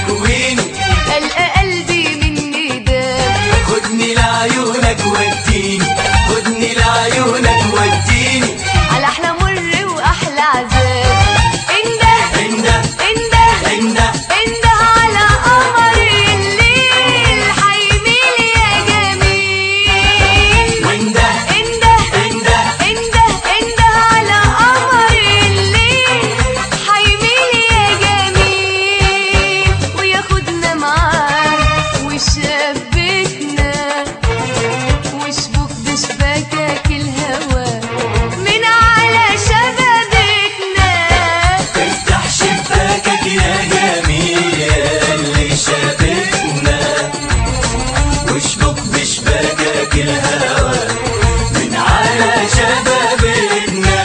تكويني ألقى قلبي من نداك خدني لعيونك وديني خدني لعيونك وديني على أحلى مر وأحلى عذاب انده انده انده انده انده على قمر الليل حيميل يا جميل وانده انده انده انده انده على قمر الليل حيميل يا جميل وياخدنا معاه ويشبكنا وشبك بشباكك الهوى من على شبابكنا افتح شباكك يا جميل يا اللي شابكنا واشبك بشباكك الهوى من على شبابنا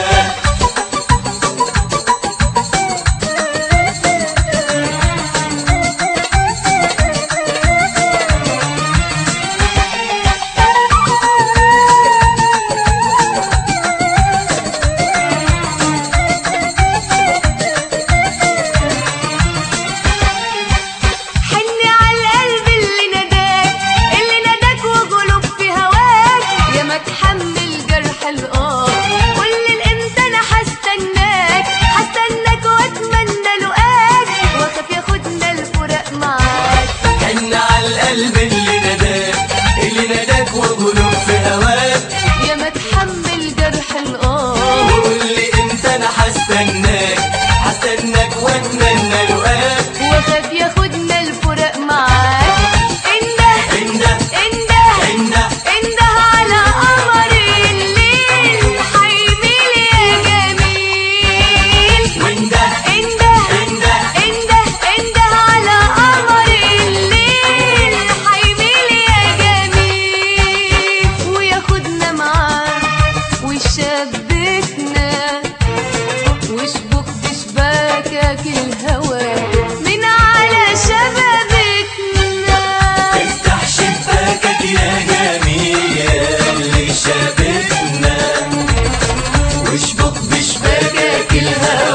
حني على القلب اللي ناداك اللي ناداك وقلوب في هواك يا ما تحمل جرح القاك قول الامتى انا هستناك هستناك واتمنى لقاك واخاف ياخدنا الفراق معاك حن على القلب اللي ناداك اللي ناداك وقلوب في هواك يا ما تحمل جرح القاك وقول لي امتى انا هستناك هستناك واتمنى لقاك واخاف ياخدنا الفراق معاك انده انده انده انده انده على قمر الليل حيميل يا جميل وانده انده انده انده انده على قمر الليل حيميل يا جميل وياخدنا معاه ويشبكنا واشبك بشباكك الهوى من على شبابكنا افتح شباكك يا جميل يا اللي شابكنا واشبك بشباكك الهوى